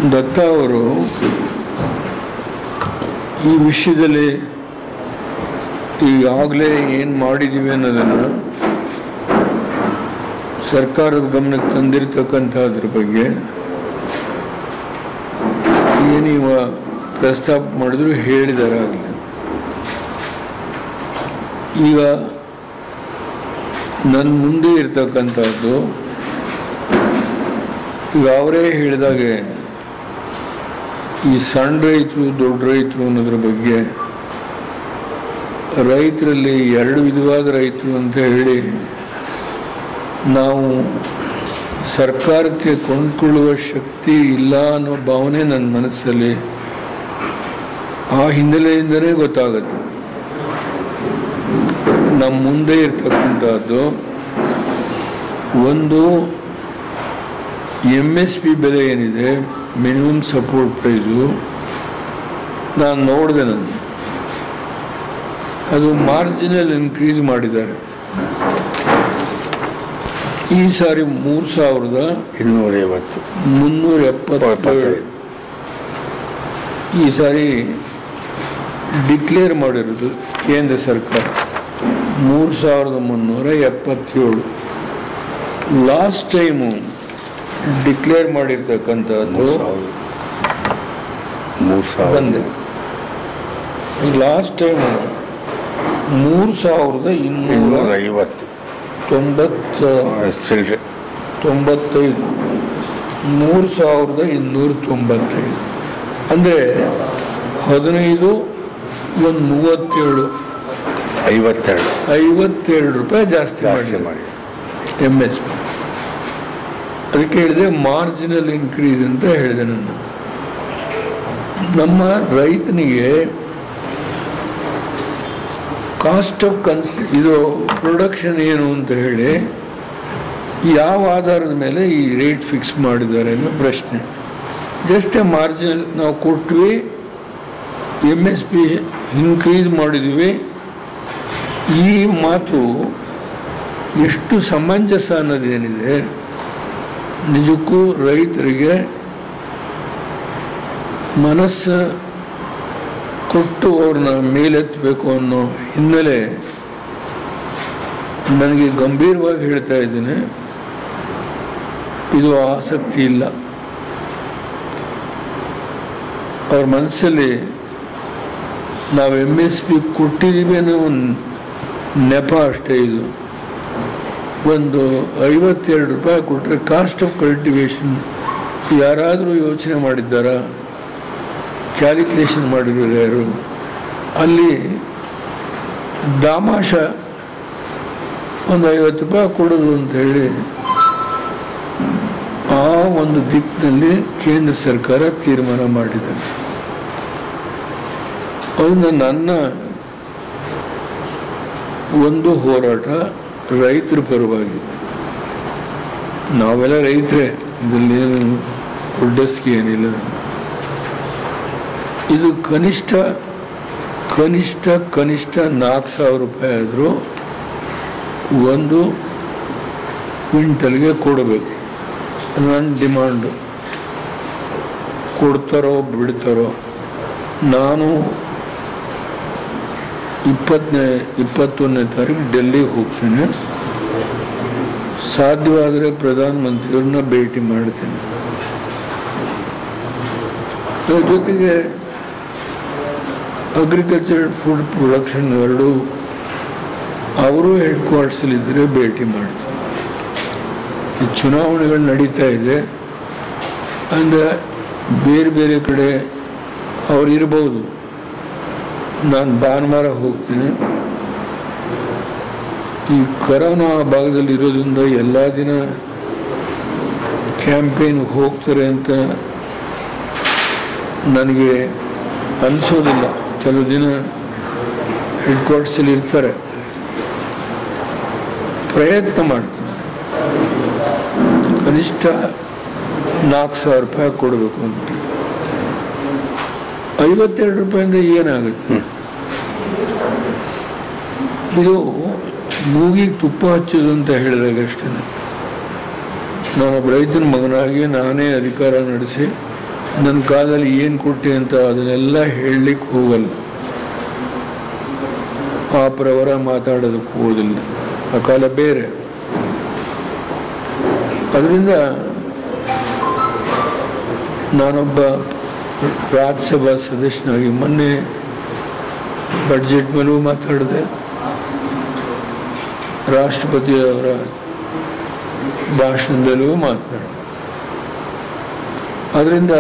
ದತ್ತ ಅವರು ಈ ವಿಷಯದಲ್ಲಿ ಈಗಾಗಲೇ ಏನು ಮಾಡಿದ್ದೀವಿ ಅನ್ನೋದನ್ನು ಸರ್ಕಾರದ ಗಮನಕ್ಕೆ ತಂದಿರತಕ್ಕಂಥದ್ರ ಬಗ್ಗೆ ಏನೀವ ಪ್ರಸ್ತಾಪ ಮಾಡಿದ್ರು ಹೇಳಿದಾರೆ ಆಗಲಿ ಈಗ ನನ್ನ ಮುಂದೆ ಇರ್ತಕ್ಕಂಥದ್ದು ಈಗ ಅವರೇ ಹೇಳಿದಾಗೆ ಈ ಸಣ್ಣ ರೈತರು ದೊಡ್ಡ ರೈತರು ಅನ್ನೋದ್ರ ಬಗ್ಗೆ ರೈತರಲ್ಲಿ ಎರಡು ವಿಧವಾದ ರೈತರು ಅಂತ ಹೇಳಿ ನಾವು ಸರ್ಕಾರಕ್ಕೆ ಕೊಂಡ್ಕೊಳ್ಳುವ ಶಕ್ತಿ ಇಲ್ಲ ಅನ್ನೋ ಭಾವನೆ ನನ್ನ ಮನಸ್ಸಲ್ಲಿ ಆ ಹಿನ್ನೆಲೆಯಿಂದಲೇ ಗೊತ್ತಾಗುತ್ತೆ ನಮ್ಮ ಮುಂದೆ ಇರ್ತಕ್ಕಂಥದ್ದು ಒಂದು ಎಮ್ ಎಸ್ ಪಿ ಬೆಲೆ ಏನಿದೆ ಮಿನಿಮಮ್ ಸಪೋರ್ಟ್ ಪ್ರೈಸು ನಾನು ನೋಡಿದೆ ನಾನು ಅದು ಮಾರ್ಜಿನಲ್ ಇನ್ಕ್ರೀಸ್ ಮಾಡಿದ್ದಾರೆ ಈ ಸಾರಿ ಮೂರು ಸಾವಿರದ ಇನ್ನೂರೈವತ್ತು ಮುನ್ನೂರ ಎಪ್ಪತ್ತೇಳು ಎಪ್ಪತ್ತೈದು. ಈ ಸಾರಿ ಡಿಕ್ಲೇರ್ ಮಾಡಿರೋದು ಕೇಂದ್ರ ಸರ್ಕಾರ ಮೂರು ಸಾವಿರದ ಮುನ್ನೂರ ಎಪ್ಪತ್ತೇಳು ಲಾಸ್ಟ್ ಟೈಮು ಡಿಕ್ಲೇರ್ ಮಾಡಿರ್ತಕ್ಕಂಥದ್ದು ಮೂರು ಸಾವಿರ ಮೂರು ಸಾವಿರ ಬಂದೆ ಲಾಸ್ಟ್ ಟೈಮು ಮೂರು ಸಾವಿರದ ಇನ್ನೂರ ಇನ್ನೂರ ಐವತ್ತು ತೊಂಬತ್ತ ಚಿಲ್ಲರೆ ತೊಂಬತ್ತೈದು ಮೂರು ಸಾವಿರದ ಇನ್ನೂರ ತೊಂಬತ್ತೈದು ಅಂದರೆ ಹದಿನೈದು ಒಂದು ಮೂವತ್ತೇಳು ಐವತ್ತೆರಡು ಐವತ್ತೆರಡು ರೂಪಾಯಿ ಜಾಸ್ತಿ ಜಾಸ್ತಿ ಮಾಡಿ ಮಾಡಿ ಎಮ್ ಎಸ್ ಪಿ ಅದಕ್ಕೆ ಹೇಳಿದೆ ಮಾರ್ಜಿನಲ್ ಇನ್ಕ್ರೀಸ್ ಅಂತ ಹೇಳಿದೆ ನಾನು ನಮ್ಮ ರೈತನಿಗೆ ಕಾಸ್ಟ್ ಆಫ್ ಕನ್ಸ್ ಇದು ಪ್ರೊಡಕ್ಷನ್ ಏನು ಅಂತ ಹೇಳಿ ಯಾವ ಆಧಾರದ ಮೇಲೆ ಈ ರೇಟ್ ಫಿಕ್ಸ್ ಮಾಡಿದ್ದಾರೆ ಅನ್ನೋ ಪ್ರಶ್ನೆ ಜಸ್ಟ್ ಎ ಮಾರ್ಜಿನಲ್ ನಾವು ಕೊಟ್ವಿ ಎಮ್ ಎಸ್ ಪಿ ಇನ್ಕ್ರೀಸ್ ಮಾಡಿದ್ವಿ ಈ ಮಾತು ಎಷ್ಟು ಸಮಂಜಸ ಅನ್ನೋದೇನಿದೆ ನಿಜಕ್ಕೂ ರೈತರಿಗೆ ಮನಸ್ಸು ಕೊಟ್ಟು ಅವ್ರನ್ನ ಮೇಲೆತ್ತಬೇಕು ಅನ್ನೋ ಹಿನ್ನೆಲೆ ನನಗೆ ಗಂಭೀರವಾಗಿ ಹೇಳ್ತಾ ಇದ್ದೀನಿ ಇದು ಆಸಕ್ತಿ ಇಲ್ಲ ಅವ್ರ ಮನಸ್ಸಲ್ಲಿ ನಾವು ಎಮ್ ಎಸ್ ಪಿ ಕೊಟ್ಟಿದ್ದೀವಿ ಅನ್ನೋ ಒಂದು ನೆಪ ಅಷ್ಟೇ ಇದು ಒಂದು ಐವತ್ತೆರಡು ರೂಪಾಯಿ ಕೊಟ್ಟರೆ ಕಾಸ್ಟ್ ಆಫ್ ಕಲ್ಟಿವೇಶನ್ ಯಾರಾದರೂ ಯೋಚನೆ ಮಾಡಿದ್ದಾರಾ ಕ್ಯಾಲ್ಕುಲೇಷನ್ ಮಾಡಿರೋರು ಯಾರು ಅಲ್ಲಿ ದಾಮಾಷ ಒಂದು ಐವತ್ತು ರೂಪಾಯಿ ಕೊಡೋದು ಅಂತ ಹೇಳಿ ಆ ಒಂದು ದಿಕ್ಕಿನಲ್ಲಿ ಕೇಂದ್ರ ಸರ್ಕಾರ ತೀರ್ಮಾನ ಮಾಡಿದೆ ಅದನ್ನ ನನ್ನ ಒಂದು ಹೋರಾಟ ರೈತರ ಪರವಾಗಿ ನಾವೆಲ್ಲ ರೈತರೇ ಇದರಲ್ಲೇನು ದೊಡ್ಡಸ್ಕಿ ಏನಿಲ್ಲ ಇದು ಕನಿಷ್ಠ ಕನಿಷ್ಠ ಕನಿಷ್ಠ ನಾಲ್ಕು ಸಾವಿರ ರೂಪಾಯಿ ಆದರೂ ಒಂದು ಕ್ವಿಂಟಲ್ಗೆ ಕೊಡಬೇಕು ನನ್ನ ಡಿಮಾಂಡು ಕೊಡ್ತಾರೋ ಬಿಡ್ತಾರೋ ನಾನು ಇಪ್ಪತ್ತನೇ ಇಪ್ಪತ್ತೊಂದನೇ ತಾರೀಕು ಡೆಲ್ಲಿಗೆ ಹೋಗ್ತೇನೆ ಸಾಧ್ಯವಾದರೆ ಪ್ರಧಾನಮಂತ್ರಿಯವ್ರನ್ನ ಭೇಟಿ ಮಾಡ್ತೇನೆ ಅದ್ರ ಜೊತೆಗೆ ಅಗ್ರಿಕಲ್ಚರ್ ಫುಡ್ ಪ್ರೊಡಕ್ಷನ್ ಎರಡು ಅವರು ಹೆಡ್ ಕ್ವಾರ್ಟರ್ಸಲ್ಲಿದ್ದರೆ ಭೇಟಿ ಮಾಡ್ತಾರೆ ಈ ಚುನಾವಣೆಗಳು ನಡೀತಾ ಇದೆ ಅಂದರೆ ಬೇರೆ ಬೇರೆ ಕಡೆ ಅವ್ರು ಇರ್ಬೋದು ನಾನು ಭಾನುವಾರ ಹೋಗ್ತೀನಿ ಈ ಕೊರೋನಾ ಭಾಗದಲ್ಲಿ ಇರೋದ್ರಿಂದ ಎಲ್ಲ ದಿನ ಕ್ಯಾಂಪೇನ್ ಹೋಗ್ತಾರೆ ಅಂತ ನನಗೆ ಅನಿಸೋದಿಲ್ಲ ಕೆಲವು ದಿನ ಹೆಡ್ ಕ್ವಾರ್ಟರ್ಸಲ್ಲಿ ಇರ್ತಾರೆ ಪ್ರಯತ್ನ ಮಾಡ್ತೀನಿ ಕನಿಷ್ಠ ನಾಲ್ಕು ಸಾವಿರ ರೂಪಾಯಿ ಕೊಡಬೇಕು ಅಂತ ಐವತ್ತೆರಡು ರೂಪಾಯಿಂದ ಏನಾಗುತ್ತೆ ಇದು ಮೂಗಿಗೆ ತುಪ್ಪ ಹಚ್ಚೋದು ಅಂತ ಹೇಳಿದಾಗ ಅಷ್ಟೇ ನಾನೊಬ್ಬ ರೈತನ ಮಗನಾಗಿ ನಾನೇ ಅಧಿಕಾರ ನಡೆಸಿ ನನ್ನ ಕಾಲದಲ್ಲಿ ಏನು ಕೊಟ್ಟೆ ಅಂತ ಅದನ್ನೆಲ್ಲ ಹೇಳಲಿಕ್ಕೆ ಹೋಗಲ್ಲ ಆ ಪ್ರವರ ಮಾತಾಡೋದಕ್ಕೆ ಹೋಗೋದಿಲ್ಲ ಆ ಕಾಲ ಬೇರೆ ಅದರಿಂದ ನಾನೊಬ್ಬ ರಾಜ್ಯಸಭಾ ಸದಸ್ಯನಾಗಿ ಮೊನ್ನೆ ಬಡ್ಜೆಟ್ ಮೇಲೂ ಮಾತಾಡಿದೆ ರಾಷ್ಟ್ರಪತಿಯವರ ಭಾಷಣದಲ್ಲೂ ಮಾತನಾಡಿದೆ ಅದರಿಂದ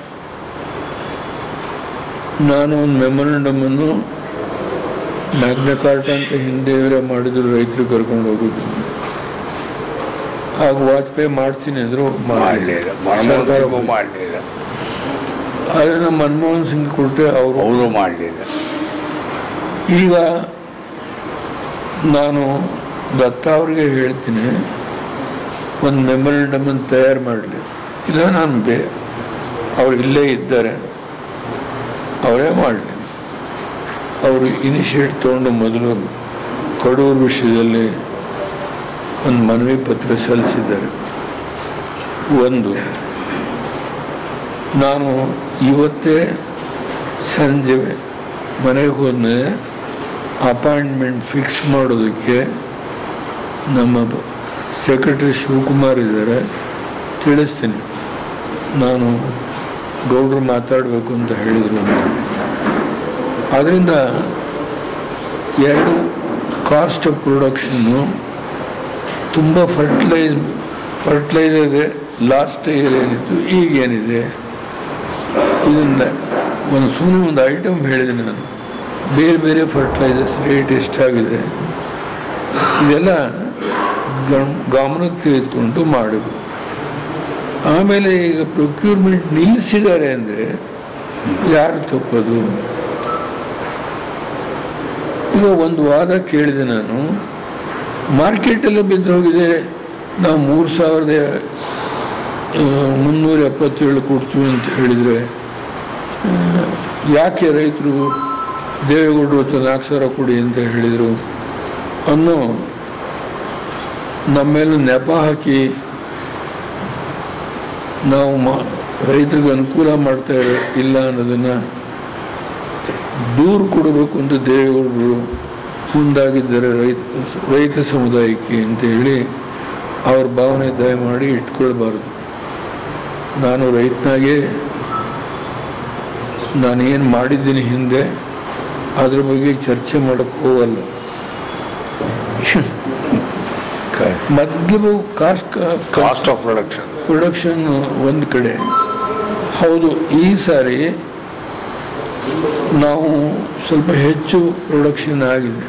ನಾನು ಒಂದು ಮೆಮೊರಂಡಮನ್ನು ಮ್ಯಾಗ್ನ ಕಾರ್ಟ ಅಂತ ಹಿಂದೆ ಇವರೇ ಮಾಡಿದ್ರು ರೈತರು ಕರ್ಕೊಂಡು ಹೋಗೋದು ಆಗ ವಾಜಪೇಯಿ ಮಾಡ್ತೀನಿ ಅಂದ್ರು ಮಾಡಲಿಲ್ಲ ಮನಮೋಹನ್ ಸಿಂಗು ಮಾಡಲಿಲ್ಲ ಆದರೆ ನಮ್ಮ ಮನಮೋಹನ್ ಸಿಂಗ್ ಕೊಟ್ಟರೆ ಅವರು ಅವರು ಮಾಡಲಿಲ್ಲ ಈಗ ನಾನು ದತ್ತ ಅವ್ರಿಗೆ ಹೇಳ್ತೀನಿ ಒಂದು ಮೆಮೊರಂಡಮನ್ನು ತಯಾರು ಮಾಡಲಿ ಇಲ್ಲ ನಾನು ಬೇ ಅವ್ರು ಇಲ್ಲೇ ಇದ್ದಾರೆ ಅವರೇ ಮಾಡಲಿ ಅವರು ಇನಿಷಿಯೇಟ್ ತೊಗೊಂಡು ಮೊದಲು ಕಡೂರು ವಿಷಯದಲ್ಲಿ ಒಂದು ಮನವಿ ಪತ್ರ ಸಲ್ಲಿಸಿದ್ದಾರೆ ಒಂದು ನಾನು ಇವತ್ತೇ ಸಂಜೆ ಮನೆಗೆ ಹೋದ್ಮೇಲೆ ಅಪಾಯಿಂಟ್ಮೆಂಟ್ ಫಿಕ್ಸ್ ಮಾಡೋದಕ್ಕೆ ನಮ್ಮ ಸೆಕ್ರೆಟರಿ ಶಿವಕುಮಾರ್ ಇದ್ದಾರೆ ತಿಳಿಸ್ತೀನಿ ನಾನು ಗೌಡ್ರು ಮಾತಾಡಬೇಕು ಅಂತ ಹೇಳಿದರು ಅಂತ ಆದ್ದರಿಂದ ಎರಡು ಕಾಸ್ಟ್ ಆಫ್ ಪ್ರೊಡಕ್ಷನ್ನು ತುಂಬ ಫರ್ಟಿಲೈಸ್ ಫರ್ಟಿಲೈಸರ್ ಇದೆ ಲಾಸ್ಟ್ ಇಯರ್ ಏನಿತ್ತು ಈಗ ಏನಿದೆ ಇದನ್ನ ಒಂದು ಸುಮ್ಮನೆ ಒಂದು ಐಟಮ್ ಹೇಳಿದೆ ನಾನು ಬೇರೆ ಬೇರೆ ಫರ್ಟಿಲೈಸರ್ಸ್ ರೇಟ್ ಎಷ್ಟಾಗಿದೆ ಇದೆಲ್ಲ ಗಮ್- ಗಮನಕ್ಕೆ ತೆಗೆದುಕೊಂಡು ಮಾಡಬೇಕು ಆಮೇಲೆ ಈಗ ಪ್ರೊಕ್ಯೂರ್ಮೆಂಟ್ ನಿಲ್ಲಿಸಿದ್ದಾರೆ ಅಂದರೆ ಯಾರು ತಪ್ಪದು ಈಗ ಒಂದು ವಾದ ಕೇಳಿದೆ ನಾನು ಮಾರ್ಕೆಟೆಲ್ಲ ಬಿದ್ದು ಹೋಗಿದೆ ನಾವು ಮೂರು ಸಾವಿರದ ಆ, ಮುನ್ನೂರ ಎಪ್ಪತ್ತೇಳು ಕೊಡ್ತೀವಿ ಅಂತ ಹೇಳಿದರೆ ಆ, ಯಾಕೆ ರೈತರು ದೇವೇಗೌಡರು ಹೊತ್ತು ನಾಲ್ಕು ಸಾವಿರ ಕೊಡಿ ಅಂತ ಹೇಳಿದರು ಅನ್ನೋ ನಮ್ಮೇಲೆ ನೆಪ ಹಾಕಿ ನಾವು ಮಾ ರೈತರಿಗೆ ಅನುಕೂಲ ಮಾಡ್ತಾ ಇರೋ ಇಲ್ಲ ಅನ್ನೋದನ್ನು ದೂರು ಕೊಡಬೇಕು ಅಂತ ದೇವೇಗೌಡರು ಮುಂದಾಗಿದ್ದಾರೆ ರೈತ ರೈತ ಸಮುದಾಯಕ್ಕೆ ಅಂತ ಹೇಳಿ ಅವ್ರ ಭಾವನೆ ದಯಮಾಡಿ ಇಟ್ಕೊಳ್ಬಾರ್ದು ನಾನು ರೈತನಾಗೆ ನಾನೇನು ಮಾಡಿದ್ದೀನಿ ಹಿಂದೆ ಅದ್ರ ಬಗ್ಗೆ ಚರ್ಚೆ ಮಾಡೋಕ್ಕೆ ಹೋಗಲ್ಲ ಮೊದಲು cost cost of production production ಒಂದು ಕಡೆ ಹೌದು ಈ ಸಾರಿ ನಾವು ಸ್ವಲ್ಪ ಹೆಚ್ಚು ಪ್ರೊಡಕ್ಷನ್ ಆಗಿದೆ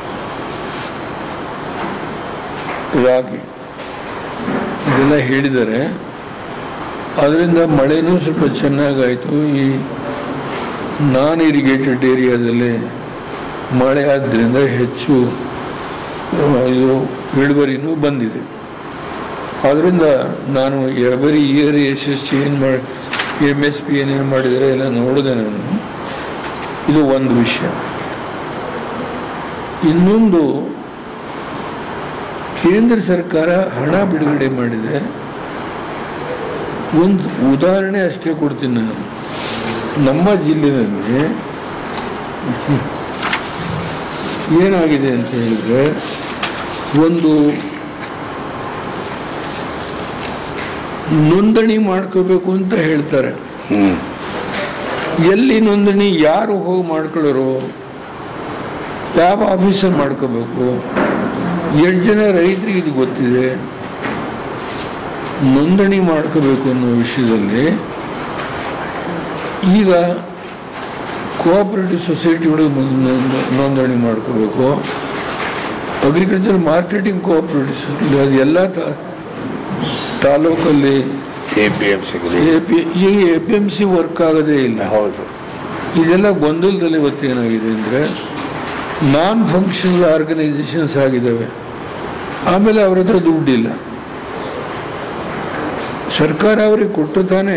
ರಾಗಿ ಇದೆಲ್ಲ ಹೇಳಿದ್ದಾರೆ ಅದರಿಂದ ಮಳೆನೂ ಸ್ವಲ್ಪ ಚೆನ್ನಾಗಾಯಿತು ಈ ನಾನ್ ಇರಿಗೇಟೆಡ್ ಏರಿಯಾದಲ್ಲಿ ಮಳೆ ಆದ್ದರಿಂದ ಹೆಚ್ಚು ಆ, ಇದು ಇಳುವರಿನೂ ಬಂದಿದೆ ಆದ್ದರಿಂದ ನಾನು every year S S T ಏನು ಮಾಡಿ ಎಮ್ ಎಸ್ ಪಿ ಏನೇನು ಮಾಡಿದರೆ ಎಲ್ಲ ನೋಡಿದೆ ನಾನು ಇದು ಒಂದು ವಿಷಯ ಇನ್ನೊಂದು ಕೇಂದ್ರ ಸರ್ಕಾರ ಹಣ ಬಿಡುಗಡೆ ಮಾಡಿದೆ ಒಂದು ಉದಾಹರಣೆ ಅಷ್ಟೇ ಕೊಡ್ತೀನಿ ನಾನು ನಮ್ಮ ಜಿಲ್ಲೆಯಲ್ಲಿ ಏನಾಗಿದೆ ಅಂತ ಹೇಳಿದ್ರೆ ಒಂದು ನೋಂದಣಿ ಮಾಡ್ಕೋಬೇಕು ಅಂತ ಹೇಳ್ತಾರೆ ಹ್ಮ್ ಎಲ್ಲಿ ನೋಂದಣಿ ಯಾರು ಹೋಗಿ ಮಾಡ್ಕೊಳ್ಳೋರು ಯಾವ ಆಫೀಸರ್ ಮಾಡ್ಕೋಬೇಕು ಎಷ್ಟು ಜನ ರೈತರಿಗೆ ಇದು ಗೊತ್ತಿದೆ ನೋಂದಣಿ ಮಾಡ್ಕೋಬೇಕು ಅನ್ನೋ ವಿಷಯದಲ್ಲಿ ಈಗ ಕೋಆಪರೇಟಿವ್ ಸೊಸೈಟಿಗಳು ನೋಂದಣಿ ಮಾಡ್ಕೋಬೇಕು ಅಗ್ರಿಕಲ್ಚರ್ ಮಾರ್ಕೆಟಿಂಗ್ ಕೋಆಪರೇಟಿವ್ ಸೊಸೈಟಿ ಅದು ಎಲ್ಲ ತಾ- ತಾಲೂಕಲ್ಲಿ ಎ ಪಿ ಎಮ್ ಸಿಗಲಿ ಎ ಪಿ ಈಗ A P M C work ಆಗೋದೇ ಇಲ್ಲ ಹೌದು ಇದೆಲ್ಲ ಗೊಂದಲದಲ್ಲಿ ಇವತ್ತೇನಾಗಿದೆ ಅಂದರೆ ನಾನ್ ಫಂಕ್ಷನಲ್ ಆರ್ಗನೈಸೇಷನ್ಸ್ ಆಗಿದ್ದಾವೆ ಆಮೇಲೆ ಅವ್ರ ಹತ್ರ ದುಡ್ಡಿಲ್ಲ ಸರ್ಕಾರ ಅವ್ರಿಗೆ ಕೊಟ್ಟು ತಾನೇ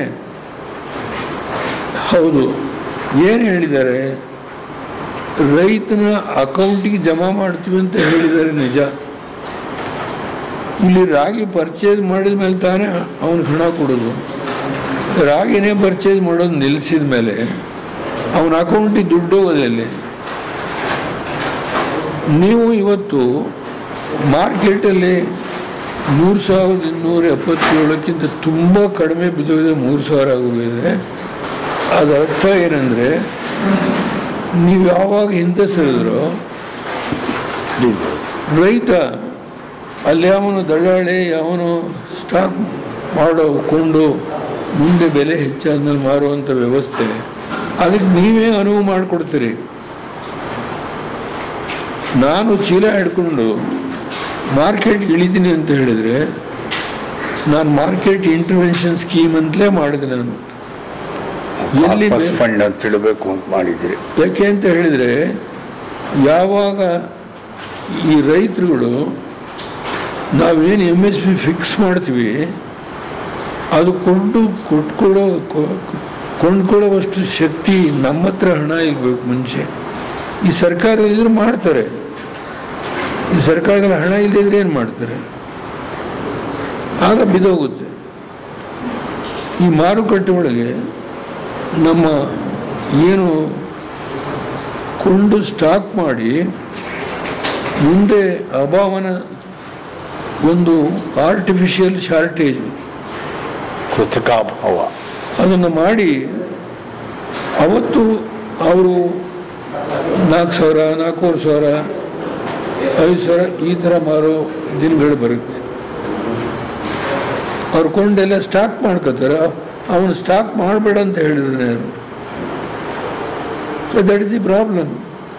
ಹೌದು ಏನು ಹೇಳಿದ್ದಾರೆ ರೈತನ ಅಕೌಂಟಿಗೆ ಜಮಾ ಮಾಡ್ತೀವಿ ಅಂತ ಹೇಳಿದ್ದಾರೆ ನಿಜ ಇಲ್ಲಿ ರಾಗಿ ಪರ್ಚೇಸ್ ಮಾಡಿದ ಮೇಲೆ ತಾನೇ ಅವನು ಹಣ ಕೊಡೋದು ರಾಗಿನೇ ಪರ್ಚೇಸ್ ಮಾಡೋದು ನಿಲ್ಲಿಸಿದ ಮೇಲೆ ಅವನ ಅಕೌಂಟಿಗೆ ದುಡ್ಡು ಹೋಗೋದಲ್ಲಿ ನೀವು ಇವತ್ತು ಮಾರ್ಕೆಟಲ್ಲಿ ಮೂರು ಸಾವಿರದ ಇನ್ನೂರ ಎಪ್ಪತ್ತೇಳಕ್ಕಿಂತ ತುಂಬ ಕಡಿಮೆ ಬಿದ್ದೋಗಿದೆ ಮೂರು ಸಾವಿರ ಆಗೋಗಿದೆ ಅದರ ಅರ್ಥ ಏನಂದರೆ ನೀವು ಯಾವಾಗ ಹಿಂದೆ ಸರಿದ್ರೋ ರೈತ ಅಲ್ಲಿ ಯಾವನು ದಳ್ಳಾಳಿ ಯಾವನು ಸ್ಟಾಕ್ ಮಾಡೋ ಕೊಂಡು ಮುಂದೆ ಬೆಲೆ ಹೆಚ್ಚಾದ್ಮೇಲೆ ಮಾರುವಂಥ ವ್ಯವಸ್ಥೆ ಅದಕ್ಕೆ ನೀವೇ ಅನುವು ಮಾಡಿಕೊಡ್ತೀರಿ ನಾನು ಚೀಲ ಹಿಡ್ಕೊಂಡು ಮಾರ್ಕೆಟ್ಗೆ ಇಳಿತೀನಿ ಅಂತ ಹೇಳಿದರೆ ನಾನು ಮಾರ್ಕೆಟ್ ಇಂಟರ್ವೆನ್ಷನ್ ಸ್ಕೀಮ್ ಅಂತಲೇ ಮಾಡಿದೆ ನಾನು ಎಲ್ಲಿ ಕಾರ್ಪಸ್ ಬೆ- ಫಂಡ್ ಅಂತ ಇಡಬೇಕು ಅಂತ ಮಾಡಿದ್ರಿ ಯಾಕೆ ಅಂತ ಹೇಳಿದರೆ ಯಾವಾಗ ಈ ರೈತರುಗಳು ನಾವೇನು ಎಮ್ ಎಸ್ ಪಿ ಫಿಕ್ಸ್ ಮಾಡ್ತೀವಿ ಅದು ಕೊಂಡು ಕೊಟ್ಕೊಳ್ಳೋ ಕೊ- ಕೊಂಡ್ಕೊಳ್ಳೋವಷ್ಟು ಶಕ್ತಿ ನಮ್ಮ ಹತ್ರ ಹಣ ಇರಬೇಕು ಮುಂಚೆ ಈ ಸರ್ಕಾರ ಇದ್ರೆ ಮಾಡ್ತಾರೆ ಈ ಸರ್ಕಾರದಲ್ಲಿ ಹಣ ಇಲ್ಲದಿದ್ರೆ ಏನು ಮಾಡ್ತಾರೆ ಆಗ ಬಿದ್ದೋಗುತ್ತೆ ಈ ಮಾರುಕಟ್ಟೆ ಒಳಗೆ ನಮ್ಮ ಏನು ಕೊಂಡು ಸ್ಟಾಕ್ ಮಾಡಿ ಮುಂದೆ ಅಭಾವನ ಒಂದು ಆರ್ಟಿಫಿಷಿಯಲ್ ಶಾರ್ಟೇಜ್ ಕೃತಕ ಅಭಾವ ಅದನ್ನು ಮಾಡಿ ಅವತ್ತು ಅವರು ನಾಲ್ಕು ಸಾವಿರ ನಾಲ್ಕೂವರೆ ಸಾವಿರ ಐದು ಸಾವಿರ ಈ ಥರ ಮಾರೋ ದಿನಗಳು ಬರುತ್ತೆ ಅವ್ರು ಕೊಂಡೆಲ್ಲ ಸ್ಟಾಕ್ ಮಾಡ್ಕೋತಾರೆ ಅವನು ಸ್ಟಾಕ್ ಮಾಡಬೇಡ ಅಂತ ಹೇಳಿದ್ರು ನಾನು so that is the problem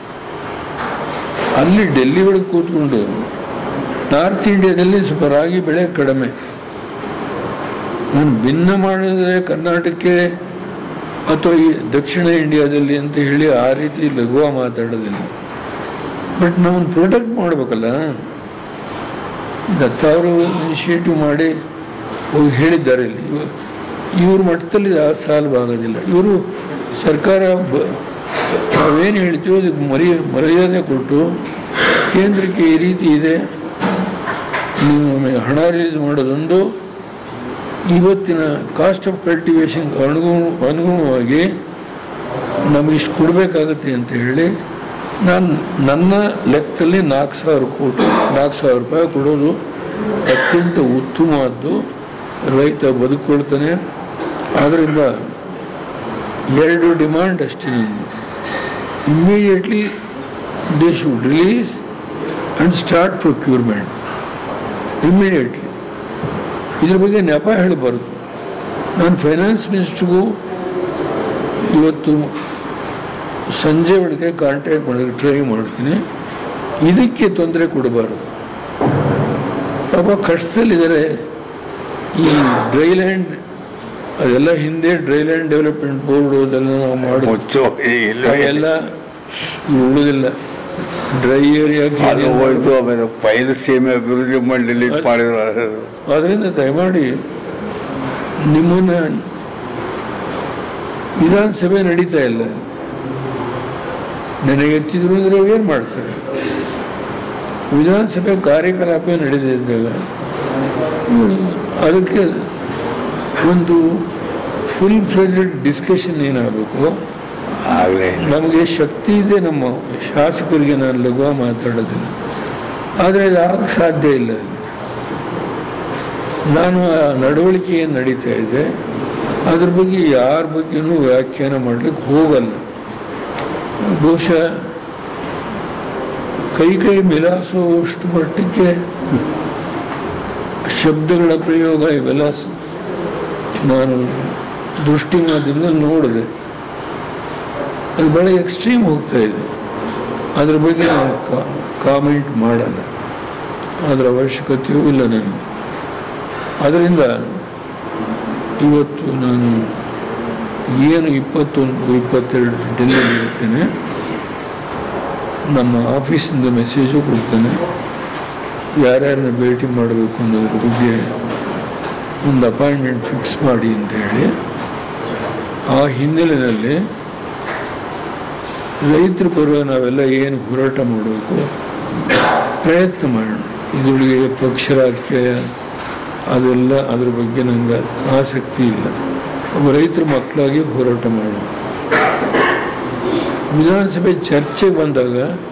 ಅಲ್ಲಿ ಡೆಲ್ಲಿ ಒಳಗೆ ಕೂತ್ಕೊಂಡು ನಾರ್ತ್ ಇಂಡಿಯಾದಲ್ಲಿ ಸ್ವಲ್ಪ ರಾಗಿ ಬೆಳೆ ಕಡಿಮೆ ನಾನು ಭಿನ್ನ ಮಾಡಿದ್ರೆ ಕರ್ನಾಟಕಕ್ಕೆ ಅಥವಾ ಈ ದಕ್ಷಿಣ ಇಂಡಿಯಾದಲ್ಲಿ ಅಂತ ಹೇಳಿ ಆ ರೀತಿ ಲಘುವ ಮಾತಾಡೋದಿಲ್ಲ ಬಟ್ ನಾವು ಪ್ರೊಟೆಕ್ಟ್ ಮಾಡಬೇಕಲ್ಲ ದತ್ತ ಅವರು ಇನಿಷಿಯೇಟಿವ್ ಮಾಡಿ ಹೋಗಿ ಹೇಳಿದ್ದಾರೆ ಇಲ್ಲಿ ಇವ- ಇವ್ರ ಮಟ್ಟದಲ್ಲಿ ಆ ಸಾಲ್ವ್ ಆಗೋದಿಲ್ಲ ಇವರು ಸರ್ಕಾರ ಬ ನಾವೇನು ಹೇಳ್ತೀವೋ ಅದಕ್ಕೆ ಮರಿ ಮರ್ಯಾದೆ ಕೊಟ್ಟು ಕೇಂದ್ರಕ್ಕೆ ಈ ರೀತಿ ಇದೆ ನೀವು ನಮಗೆ ಹಣ ರಿಲೀಸ್ ಮಾಡೋದೊಂದು ಇವತ್ತಿನ ಕಾಸ್ಟ್ ಆಫ್ ಕಲ್ಟಿವೇಶನ್ ಅನುಗುಣ ಅನುಗುಣವಾಗಿ ನಮಗೆ ಇಷ್ಟು ಕೊಡಬೇಕಾಗತ್ತೆ ಅಂತ ಹೇಳಿ ನಾನು ನನ್ನ ಲೆಕ್ಕದಲ್ಲಿ ನಾಲ್ಕು ಸಾವಿರ ಕೋಟಿ ನಾಲ್ಕು ಸಾವಿರ ರೂಪಾಯಿ ಕೊಡೋದು ಅತ್ಯಂತ ಉತ್ತಮವಾದ್ದು ರೈತ ಬದುಕೊಳ್ತಾನೆ ಆದ್ದರಿಂದ ಎರಡು ಡಿಮಾಂಡ್ ಅಷ್ಟೇ ನನ್ನದು immediately they should release and start procurement immediately ಇದ್ರ ಬಗ್ಗೆ ನೆಪ ಹೇಳಬಾರ್ದು ನಾನು ಫೈನಾನ್ಸ್ ಮಿನಿಸ್ಟ್ರಿಗೂ ಇವತ್ತು ಸಂಜೆ ಒಳಗೆ ಕಾಂಟ್ಯಾಕ್ಟ್ ಮಾಡೋಕ್ಕೆ ಟ್ರೈ ಮಾಡ್ತೀನಿ ಇದಕ್ಕೆ ತೊಂದರೆ ಕೊಡಬಾರ್ದು ಪಾಪ ಕಷ್ಟದಲ್ಲಿದ್ದಾರೆ ಈ ಡ್ರೈಲ್ಯಾಂಡ್ ಅದೆಲ್ಲ ಹಿಂದೆ ಡ್ರೈಲ್ಯಾಂಡ್ ಡೆವಲಪ್ಮೆಂಟ್ ಬೋರ್ಡ್ ಅದೆಲ್ಲ ನಾವು ಮಾಡೋದು ಮುಚ್ಚು ಇಲ್ಲ ಎಲ್ಲ ಉಳಿದಿಲ್ಲ ಡ್ರೈ ಏರಿಯಾಗೆ ಅದು ಹೋಯ್ತು ಆಮೇಲೆ ಪೈಲು ಸೀಮೆ ಅಭಿವೃದ್ಧಿ ಮಂಡಳಿ ಮಾಡಿದ್ರು ಅದರಿಂದ ದಯಮಾಡಿ ನಿಮ್ಮನ್ನ ವಿಧಾನಸಭೆ ನಡೀತಾ ಇಲ್ಲ ನನಗೆ ಎತ್ತಿದ್ರು ಅಂದ್ರೆ ಏನು ಮಾಡ್ತಾರೆ ವಿಧಾನಸಭೆ ಕಾರ್ಯಕಲಾಪ ನಡೆದಿದ್ದಾಗ ಹ್ಮ್, ಅದಕ್ಕೆ ಒಂದು ಫುಲ್ ಫ್ಲೆಜೆಡ್ ಡಿಸ್ಕಷನ್ ಏನಾಗಬೇಕು ಆಗಲೇ ನಮಗೆ ಶಕ್ತಿ ಇದೆ ನಮ್ಮ ಶಾಸಕರಿಗೆ ನಾನು ಲಘುವ ಮಾತಾಡೋದಿಲ್ಲ ಆದರೆ ಅದು ಆಗಕ್ಕೆ ಸಾಧ್ಯ ಇಲ್ಲ ನಾನು ಆ ನಡವಳಿಕೆ ಏನು ನಡೀತಾ ಇದೆ ಅದ್ರ ಬಗ್ಗೆ ಯಾರ ಬಗ್ಗೆನೂ ವ್ಯಾಖ್ಯಾನ ಮಾಡಲಿಕ್ಕೆ ಹೋಗಲ್ಲ ಬಹುಶಃ ಕೈ ಕೈ ಮಿಲಾಸುವಷ್ಟು ಮಟ್ಟಕ್ಕೆ ಶಬ್ದಗಳ ಪ್ರಯೋಗ ಇವೆಲ್ಲ ಸ- ನಾನು ದೃಷ್ಟಿ ಮಾಧ್ಯಮದಲ್ಲಿ ನೋಡಿದೆ ಅದು ಭಾಳ ಎಕ್ಸ್ಟ್ರೀಮ್ ಹೋಗ್ತಾ ಇದೆ ಅದ್ರ ಬಗ್ಗೆ ನಾನು ಕಾಮೆಂಟ್ ಮಾಡಲ್ಲ ಅದರ ಅವಶ್ಯಕತೆಯೂ ಇಲ್ಲ ನನಗೆ ಅದರಿಂದ ಇವತ್ತು ನಾನು ಏನು ಇಪ್ಪತ್ತೊಂದು ಇಪ್ಪತ್ತೆರಡು ಡೆಲ್ಲಿಯಲ್ಲಿ ಇರ್ತೇನೆ ನಮ್ಮ ಆಫೀಸಿಂದ ಮೆಸೇಜು ಕೊಡ್ತೇನೆ ಯಾರ್ಯಾರನ್ನ ಭೇಟಿ ಮಾಡಬೇಕು ಅನ್ನೋದ್ರ ಬಗ್ಗೆ ಒಂದು ಅಪಾಯಿಂಟ್ಮೆಂಟ್ ಫಿಕ್ಸ್ ಮಾಡಿ ಅಂತ ಹೇಳಿ ಆ ಹಿನ್ನೆಲೆಯಲ್ಲಿ ರೈತರ ಪರವಾಗಿ ನಾವೆಲ್ಲ ಏನು ಹೋರಾಟ ಮಾಡಬೇಕು ಪ್ರಯತ್ನ ಮಾಡೋಣ ಇದರೊಳಗೆ ಪಕ್ಷ ರಾಜಕೀಯ ಅದೆಲ್ಲ ಅದ್ರ ಬಗ್ಗೆ ನನಗೆ ಆಸಕ್ತಿ ಇಲ್ಲ ಒಬ್ಬ ರೈತರ ಮಕ್ಕಳಾಗಿ ಹೋರಾಟ ಮಾಡೋಣ ವಿಧಾನಸಭೆ ಚರ್ಚೆ ಬಂದಾಗ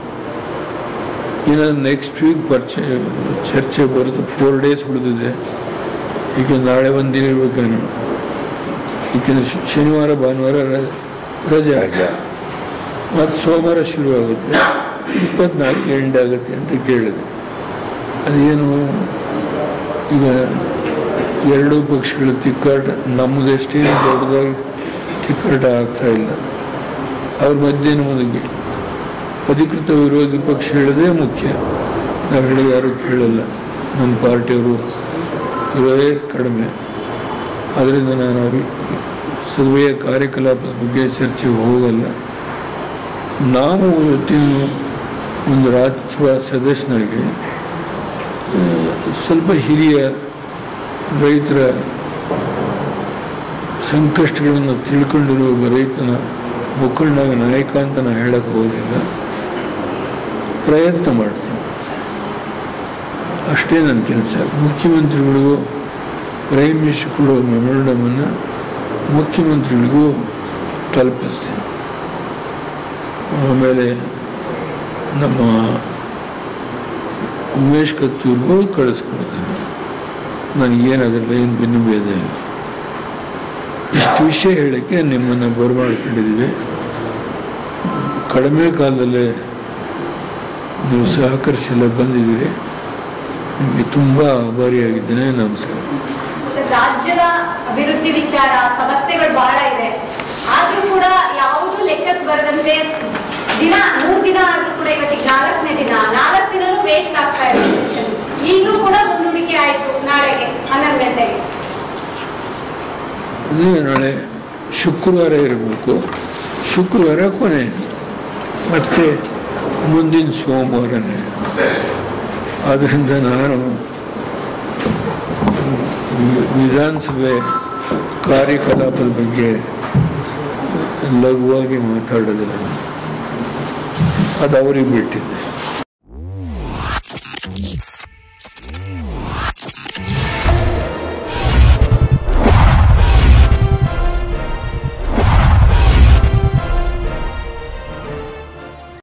ಇನ್ನು ನೆಕ್ಸ್ಟ್ ವೀಕ್ ಪರಿಚಯ ಚರ್ಚೆ ಬರೋದು ಫೋರ್ ಡೇಸ್ ಉಳಿದಿದೆ ಈಗ ನಾಳೆ ಒಂದು ದಿನ ಇರ್ಬೇಕೇನು ಏಕೆಂದರೆ ಶ್- ಶನಿವಾರ ಭಾನುವಾರ ರ- ರಜೆ ರಜಾ ಮತ್ತು ಸೋಮವಾರ ಶುರು ಆಗುತ್ತೆ ಇಪ್ಪತ್ನಾಲ್ಕು ಎಂಡ್ ಆಗುತ್ತೆ ಅಂತ ಕೇಳಿದೆ ಅದೇನು ಈಗ ಎರಡೂ ಪಕ್ಷಗಳ ತಿಕ್ಕಾಟ ನಮ್ಮದಷ್ಟೇ ದೊಡ್ಡದಾಗಿ ತಿಕ್ಕಾಟ ಆಗ್ತಾ ಇಲ್ಲ ಅವ್ರ ಮಧ್ಯೆ ನಮಗೆ ಅಧಿಕೃತ ವಿರೋಧಿ ಪಕ್ಷ ಹೇಳೋದೇ ಮುಖ್ಯ ನಾವು ಹೇಳಿದ ಯಾರು ಕೇಳಲ್ಲ ನಮ್ಮ ಪಾರ್ಟಿಯವರು ಇರೋದೇ ಕಡಿಮೆ ಅದರಿಂದ ನಾನು ಅವ್ರ ಸಭೆಯ ಕಾರ್ಯಕಲಾಪದ ಬಗ್ಗೆ ಚರ್ಚೆಗೆ ಹೋಗಲ್ಲ ನಾವು ಇವತ್ತಿನ ಒಂದು ರಾಜ್ಯಸಭಾ ಸದಸ್ಯನಾಗಿ ಆ, ಸ್ವಲ್ಪ ಹಿರಿಯ ರೈತರ ಸಂಕಷ್ಟಗಳನ್ನು ತಿಳ್ಕೊಂಡಿರುವ ಒಬ್ಬ ರೈತನ ಮುಖಂಡಾಗ ನಾಯಕ ಅಂತ ನಾನು ಹೇಳಕ್ಕೆ ಹೋಗಲಿಲ್ಲ ಪ್ರಯತ್ನ ಮಾಡ್ತೀನಿ ಅಷ್ಟೇ ನನ್ನ ಕೆಲಸ ಮುಖ್ಯಮಂತ್ರಿಗಳಿಗೂ ಪ್ರೈಮ್ ಮಿನಿಸ್ಟರ್ ಕೊಡುವ ಮೆಮೊರಂಡಮನ್ನು ಮುಖ್ಯಮಂತ್ರಿಗಳಿಗೂ ತಲುಪಿಸ್ತೀನಿ ಆಮೇಲೆ ನಮ್ಮ ಉಮೇಶ್ ಕತ್ತೂರ್ಗೂ ಕಳಿಸ್ಕೊಡ್ತೀನಿ ನನಗೇನು ಅದರಲ್ಲಿ ಏನು ಭಿನ್ನ ಭೇದ ಇಲ್ಲ ಇಷ್ಟು ವಿಷಯ ಹೇಳೋಕ್ಕೆ ನಿಮ್ಮನ್ನು ಬರಮಾಡ್ಕೊಂಡಿದ್ದೀವಿ ಕಡಿಮೆ ಕಾಲದಲ್ಲೇ ನೀವು ಸಹಕರಿಸೆಲ್ಲ ಬಂದಿದ್ದೀರಿ ನಿಮಗೆ ತುಂಬ ಆಭಾರಿಯಾಗಿದ್ದೇನೆ ನಮಸ್ಕಾರ ಸರ್, ರಾಜ್ಯದ ಅಭಿವೃದ್ಧಿ ವಿಚಾರ ಸಮಸ್ಯೆಗಳು ಬಹಳ ಇದೆ ಆದ್ರೂ ಕೂಡ ಯಾವುದು ಲೆಕ್ಕಕ್ಕೆ ಬರದಂತೆ ದಿನ ಮೂರ್ ದಿನ ಆದ್ರೂ ಕೂಡ ಇವತ್ತಿಗೆ ನಾಲ್ಕನೇ ದಿನ ನಾಲ್ಕು ದಿನನೂ ವೇಸ್ಟ್ ಆಗ್ತಾ ಇದೆ session. ಈಗಲೂ ಕೂಡ ಮುಂದೂಡಿಕೆ ಆಯ್ತು ನಾಳೆಗೆ ಹನ್ನೊಂದು ಗಂಟೆಗೆ ಅದೇ ನಾಳೆ ಶುಕ್ರವಾರ ಇರಬೇಕು ಶುಕ್ರವಾರ ಕೊನೆ ಮತ್ತೆ ಮುಂದಿನ ಸೋಮವಾರನೇ ಆದ್ದರಿಂದ ನಾನು ವಿ- ವಿಧಾನಸಭೆ ಕಾರ್ಯಕಲಾಪದ ಬಗ್ಗೆ ಲಘುವಾಗಿ ಮಾತಾಡೋದಿಲ್ಲ ಅದು ಅವ್ರಿಗೆ ಬಿಟ್ಟಿದ್ದೆ